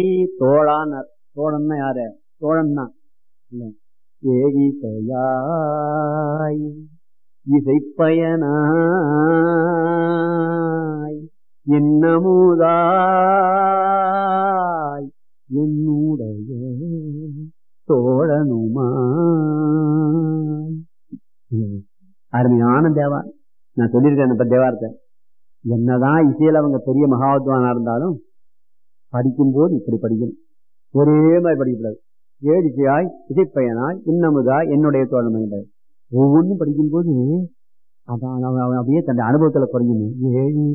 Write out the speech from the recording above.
தோழானார் தோழன்னா யாரு தோழன் தான் ஏகிசையாய் இசைப்பயனாய் என்னமுதாய் என்னுடைய தோழனுமாய் அருமையான தேவா நான் சொல்லியிருக்கேன் இப்ப தேவாரத்தை என்னதான் இசையில அவங்க பெரிய மகாத்வானா இருந்தாலும் படிக்கும்போது இப்படி படிக்கணும் ஒரே மாதிரி படிக்கக்கூடாது ஏடிசையாய் இசைப்பயனாய் இன்னமுதாய் என்னுடைய தோழமை ஒவ்வொன்றும் படிக்கும்போது அதான் அவன் அப்படியே தன்னுடைய அனுபவத்துல குறைஞ்சு ஏழு